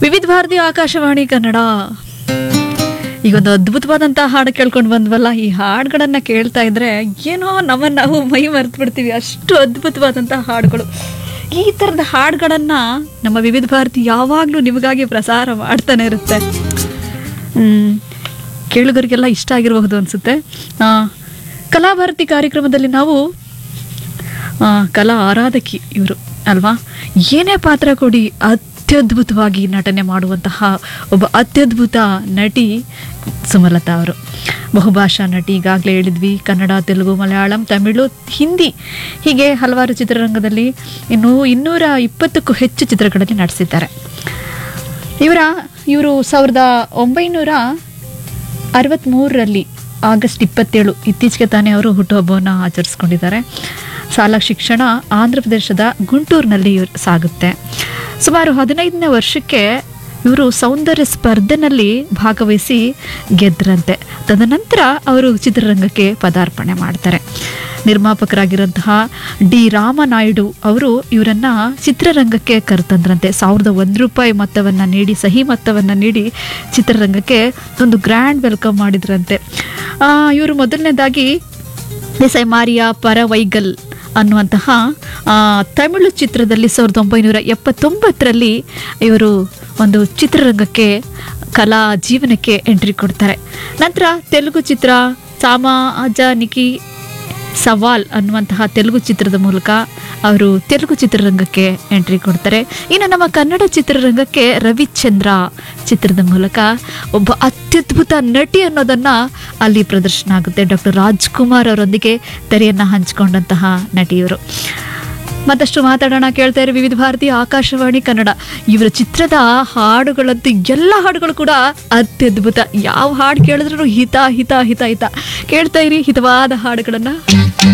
ವಿವಿಧ ಭಾರತಿ ಆಕಾಶವಾಣಿ ಕನ್ನಡ ಈಗೊಂದು ಅದ್ಭುತವಾದಂತಹ ಹಾಡು ಕೇಳ್ಕೊಂಡು ಬಂದ್ವಲ್ಲ ಈ ಹಾಡುಗಳನ್ನ ಕೇಳ್ತಾ ಇದ್ರೆ ಏನೋ ನಮ್ಮನ್ನು ನಾವು ಮೈ ಮರೆತು ಬಿಡ್ತೀವಿ ಅಷ್ಟು ಅದ್ಭುತವಾದಂತಹ ಹಾಡುಗಳು ಈ ಥರದ ಹಾಡುಗಳನ್ನ ನಮ್ಮ ವಿವಿಧ ಭಾರತಿ ಯಾವಾಗಲೂ ನಿಮಗಾಗಿ ಪ್ರಸಾರ ಮಾಡ್ತಾನೆ ಇರುತ್ತೆ ಹ್ಮ್, ಕೇಳುಗರಿಗೆಲ್ಲ ಇಷ್ಟ ಆಗಿರಬಹುದು ಅನಿಸುತ್ತೆ ಕಲಾಭಾರತಿ ಕಾರ್ಯಕ್ರಮದಲ್ಲಿ ನಾವು ಆ, ಕಲಾ ಆರಾಧಕಿ ಇವರು ಅಲ್ವಾ ಏನೇ ಪಾತ್ರ ಕೊಡಿ ಅತ್ಯದ್ಭುತವಾಗಿ ನಟನೆ ಮಾಡುವಂತಹ ಒಬ್ಬ ಅತ್ಯದ್ಭುತ ನಟಿ ಸುಮಲತಾ ಅವರು ಬಹುಭಾಷಾ ನಟಿ ಈಗಾಗಲೇ ಹೇಳಿದ್ವಿ ಕನ್ನಡ ತೆಲುಗು ಮಲಯಾಳಂ ತಮಿಳು ಹಿಂದಿ ಹೀಗೆ ಹಲವಾರು ಚಿತ್ರರಂಗದಲ್ಲಿ ಇನ್ನು ಇನ್ನೂರ ಇಪ್ಪತ್ತಕ್ಕೂ ಹೆಚ್ಚು ಚಿತ್ರಗಳಲ್ಲಿ ನಟಿಸಿದ್ದಾರೆ ಇವರ ಇವರು ಸಾವಿರದ ಒಂಬೈನೂರ ಅರವತ್ತ್ಮೂರರಲ್ಲಿ ಆಗಸ್ಟ್ ಇಪ್ಪತ್ತೇಳು ಇತ್ತೀಚೆಗೆ ತಾನೇ ಅವರು ಹುಟ್ಟುಹಬ್ಬವನ್ನು ಆಚರಿಸ್ಕೊಂಡಿದ್ದಾರೆ ಶಾಲಾ ಶಿಕ್ಷಣ ಆಂಧ್ರ ಪ್ರದೇಶದ ಗುಂಟೂರಿನಲ್ಲಿ ಇವ್ರು ಸಾಗುತ್ತೆ ಸುಮಾರು ಹದಿನೈದನೇ ವರ್ಷಕ್ಕೆ ಇವರು ಸೌಂದರ್ಯ ಸ್ಪರ್ಧೆನಲ್ಲಿ ಭಾಗವಹಿಸಿ ಗೆದ್ರಂತೆ ತದನಂತರ ಅವರು ಚಿತ್ರರಂಗಕ್ಕೆ ಪದಾರ್ಪಣೆ ಮಾಡ್ತಾರೆ ನಿರ್ಮಾಪಕರಾಗಿರುವಂತಹ ಡಿ ರಾಮನಾಯ್ಡು ಅವರು ಇವರನ್ನ ಚಿತ್ರರಂಗಕ್ಕೆ ಕರೆತಂದ್ರಂತೆ ಸಾವಿರದ ಒಂದು ರೂಪಾಯಿ ಮೊತ್ತವನ್ನು ನೀಡಿ ಸಹಿ ಮೊತ್ತವನ್ನು ನೀಡಿ ಚಿತ್ರರಂಗಕ್ಕೆ ಒಂದು ಗ್ರ್ಯಾಂಡ್ ವೆಲ್ಕಮ್ ಮಾಡಿದ್ರಂತೆ ಆ, ಇವರು ಮೊದಲನೇದಾಗಿ ದೇಸಾಯಿ ಮಾರಿಯಾ ಪರವೈಗಲ್ ಅನ್ನುವಂತಹ ಆ, ತಮಿಳು ಚಿತ್ರದಲ್ಲಿ ಸಾವಿರದ ಒಂಬೈನೂರ ಎಪ್ಪತ್ತೊಂಬತ್ತರಲ್ಲಿ ಇವರು ಒಂದು ಚಿತ್ರರಂಗಕ್ಕೆ ಕಲಾ ಜೀವನಕ್ಕೆ ಎಂಟ್ರಿ ಕೊಡ್ತಾರೆ ನಂತರ ತೆಲುಗು ಚಿತ್ರ ಸಾಮಾಜನಿಕಿ ಸವಾಲ್ ಅನ್ನುವಂತಹ ತೆಲುಗು ಚಿತ್ರದ ಮೂಲಕ ಅವರು ತೆಲುಗು ಚಿತ್ರರಂಗಕ್ಕೆ ಎಂಟ್ರಿ ಕೊಡ್ತಾರೆ ಇನ್ನು ನಮ್ಮ ಕನ್ನಡ ಚಿತ್ರರಂಗಕ್ಕೆ ರವಿಚಂದ್ರ ಚಿತ್ರದ ಮೂಲಕ ಒಬ್ಬ ಅತ್ಯದ್ಭುತ ನಟಿ ಅನ್ನೋದನ್ನ ಅಲ್ಲಿ ಪ್ರದರ್ಶನ ಆಗುತ್ತೆ ಡಾಕ್ಟರ್ ರಾಜ್ಕುಮಾರ್ ಅವರೊಂದಿಗೆ ತೆರೆಯನ್ನು ಹಂಚಿಕೊಂಡಂತಹ ನಟಿಯವರು ಮತ್ತಷ್ಟು ಮಾತಾಡೋಣ ಕೇಳ್ತಾ ಇರೋ ವಿವಿಧ ಭಾರತಿ ಆಕಾಶವಾಣಿ ಕನ್ನಡ ಇವರ ಚಿತ್ರದ ಹಾಡುಗಳಂತೂ ಎಲ್ಲ ಹಾಡುಗಳು ಕೂಡ ಅತ್ಯದ್ಭುತ ಯಾವ ಹಾಡು ಕೇಳಿದ್ರು ಹಿತ ಹಿತ ಹಿತ ಹಿತ ಕೇಳ್ತಾ ಇರಿ ಹಿತವಾದ ಹಾಡುಗಳನ್ನ